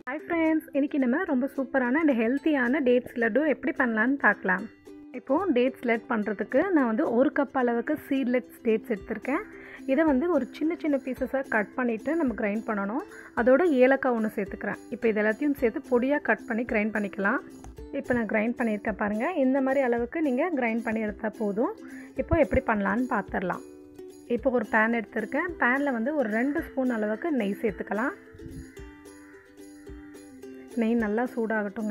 hi friends இன்றைக்கி நம்ம ரொம்ப சூப்பரான அண்ட் ஹெல்த்தியான டேட்ஸ் லட்டு எப்படி பண்ணலான்னு பார்க்கலாம் இப்போது டேட்ஸ் லட் பண்ணுறதுக்கு நான் வந்து ஒரு கப் அளவுக்கு சீட்லெட்ஸ் டேட்ஸ் எடுத்திருக்கேன் இதை வந்து ஒரு சின்ன சின்ன பீசஸாக கட் பண்ணிவிட்டு நம்ம கிரைண்ட் பண்ணணும் அதோட ஏலக்காய் ஒன்று சேர்த்துக்கிறேன் இப்போ இது எல்லாத்தையும் சேர்த்து பொடியாக கட் பண்ணி கிரைண்ட் பண்ணிக்கலாம் இப்போ நான் கிரைண்ட் பண்ணியிருக்கேன் பாருங்கள் இந்த மாதிரி அளவுக்கு நீங்கள் கிரைண்ட் பண்ணி எடுத்தால் போதும் இப்போ எப்படி பண்ணலான்னு பார்த்துடலாம் இப்போ ஒரு பேன் எடுத்திருக்கேன் பேனில் வந்து ஒரு ரெண்டு ஸ்பூன் அளவுக்கு நெய் சேர்த்துக்கலாம் நெய் நல்லா சூடாகட்டுங்க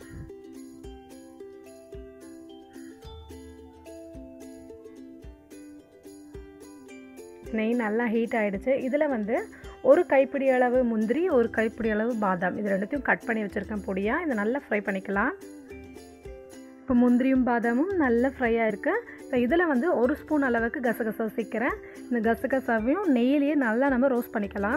நெய் நல்லா ஹீட் ஆகிடுச்சு இதில் வந்து ஒரு கைப்பிடி அளவு முந்திரி ஒரு கைப்பிடி அளவு பாதாம் இது ரெண்டுத்தையும் கட் பண்ணி வச்சுருக்கேன் பொடியாக இதை நல்லா ஃப்ரை பண்ணிக்கலாம் இப்போ முந்திரியும் பாதாமும் நல்லா ஃப்ரை ஆகிருக்கு இப்போ இதில் வந்து ஒரு ஸ்பூன் அளவுக்கு கசகசா சேர்க்குறேன் இந்த கசகசாவையும் நெய்யிலேயே நல்லா நம்ம ரோஸ்ட் பண்ணிக்கலாம்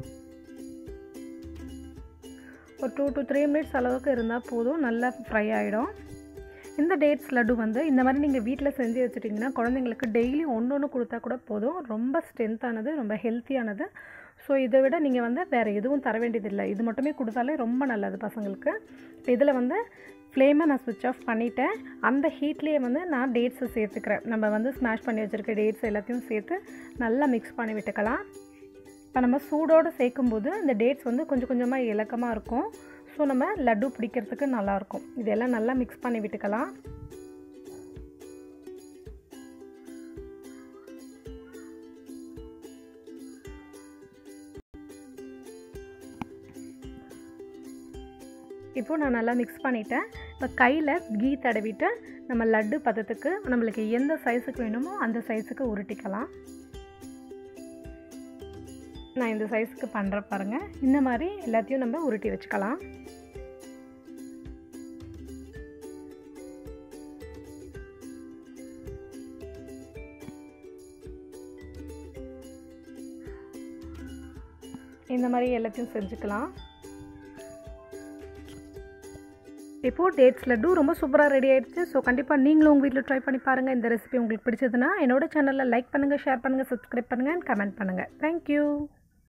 ஒரு டூ டு த்ரீ மினிட்ஸ் அளவுக்கு இருந்தால் போதும் நல்லா ஃப்ரை ஆகிடும் இந்த டேட்ஸ் லட்டு வந்து இந்த மாதிரி நீங்கள் வீட்டில் செஞ்சு வச்சுட்டிங்கன்னா குழந்தைங்களுக்கு டெய்லி ஒன்று ஒன்று கொடுத்தா கூட போதும் ரொம்ப ஸ்ட்ரென்த்தானது ரொம்ப ஹெல்த்தியானது ஸோ இதை விட நீங்கள் வந்து வேறு எதுவும் தர வேண்டியதில்லை இது மட்டுமே கொடுத்தாலே ரொம்ப நல்லது பசங்களுக்கு இப்போ இதில் வந்து ஃப்ளேமை நான் சுவிட்ச் ஆஃப் பண்ணிவிட்டேன் அந்த ஹீட்லேயே வந்து நான் டேட்ஸை சேர்த்துக்கிறேன் நம்ம வந்து ஸ்மாஷ் பண்ணி வச்சுருக்க டேட்ஸ் எல்லாத்தையும் சேர்த்து நல்லா மிக்ஸ் பண்ணி விட்டுக்கலாம் இப்போ நம்ம சூடோடு சேர்க்கும்போது இந்த டேட்ஸ் வந்து கொஞ்சம் கொஞ்சமாக இலக்கமாக இருக்கும் ஸோ நம்ம லட்டு பிடிக்கிறதுக்கு நல்லாயிருக்கும் இதெல்லாம் நல்லா மிக்ஸ் பண்ணி விட்டுக்கலாம் இப்போது நான் நல்லா மிக்ஸ் பண்ணிட்டேன் இப்போ கையில் கீ தடவிட்டு நம்ம லட்டு பதத்துக்கு நம்மளுக்கு எந்த சைஸுக்கு வேணுமோ அந்த சைஸுக்கு உருட்டிக்கலாம் நான் இந்த சைஸுக்கு பண்ணுற பாருங்கள் இந்த மாதிரி எல்லாத்தையும் நம்ம உருட்டி வச்சுக்கலாம் இந்த மாதிரி எல்லாத்தையும் செஞ்சுக்கலாம் இப்போது டேட்ஸ் லட்டு ரொம்ப சூப்பராக ரெடி ஆகிடுச்சு ஸோ கண்டிப்பாக நீங்களும் உங்கள் வீட்டில் ட்ரை பண்ணி பாருங்கள் இந்த ரெசிபி உங்களுக்கு பிடிச்சதுன்னா என்னோட சேனலில் லைக் பண்ணுங்கள் ஷேர் பண்ணுங்கள் சப்ஸ்கிரைப் பண்ணுங்கள் அண்ட் கமெண்ட் பண்ணுங்கள் தேங்க்யூ